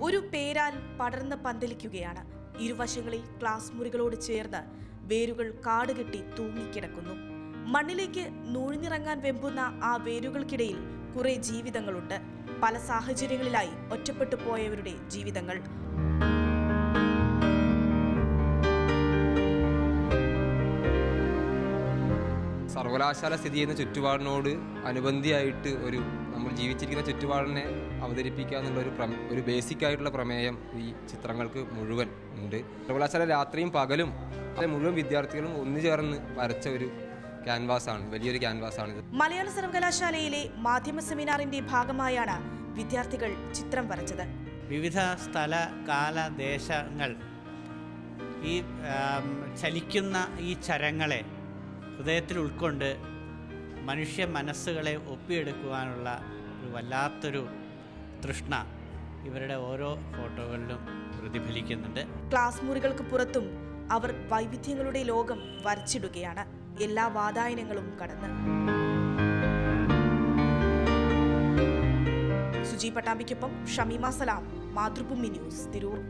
ഒരു പേരാൽ പടർന്ന് പന്തലിക്കുകയാണ് ഇരുവശങ്ങളിൽ ക്ലാസ് മുറികളോട് ചേർന്ന് വേരുകൾ കാടുകെട്ടി തൂങ്ങിക്കിടക്കുന്നു മണ്ണിലേക്ക് നൂഴ്ന്നിറങ്ങാൻ വെമ്പുന്ന ആ വേരുകൾക്കിടയിൽ കുറെ ജീവിതങ്ങളുണ്ട് പല സാഹചര്യങ്ങളിലായി ഒറ്റപ്പെട്ടു പോയവരുടെ ജീവിതങ്ങൾ സർവകലാശാല സ്ഥിതി ചെയ്യുന്ന ചുറ്റുപാടിനോട് അനുബന്ധിയായിട്ട് ഒരു നമ്മൾ ജീവിച്ചിരിക്കുന്ന ചുറ്റുപാടിനെ അവതരിപ്പിക്കുക എന്നുള്ള ഒരു പ്രം- ഒരു ബേസിക് ആയിട്ടുള്ള പ്രമേയം ഈ ചിത്രങ്ങൾക്ക് മുഴുവൻ ഉണ്ട് സർവകലാശാല രാത്രിയും പകലും അത് മുഴുവൻ വിദ്യാർത്ഥികളും ഒന്നു ചേർന്ന് വരച്ച ഒരു ക്യാൻവാസാണ് വലിയൊരു ക്യാൻവാസാണിത് മലയാള സർവകലാശാലയിലെ മാധ്യമ സെമിനാറിന്റെ ഭാഗമായാണ് വിദ്യാർത്ഥികൾ ചിത്രം വരച്ചത് വിവിധ സ്ഥല കാല ദേശങ്ങൾ ഈ ആം, ചലിക്കുന്ന ഈ ചരങ്ങളെ ഹൃദയത്തിൽ ഉൾക്കൊണ്ട് മനുഷ്യ മനസ്സുകളെ ഒപ്പിയെടുക്കുവാനുള്ള ഒരു വല്ലാത്തൊരു തൃഷ്ണ ഇവരുടെ ഓരോ ഫോട്ടോകളിലും പ്രതിഫലിക്കുന്നുണ്ട് ക്ലാസ് മുറികൾക്ക് പുറത്തും അവർ വൈവിധ്യങ്ങളുടെ ലോകം വരച്ചിടുകയാണ് എല്ലാ വാതായനങ്ങളും കടന്ന് സുജി പട്ടാമ്പിക്കൊപ്പം ഷമീമ സലാം മാതൃഭൂമി ന്യൂസ് തിരൂർ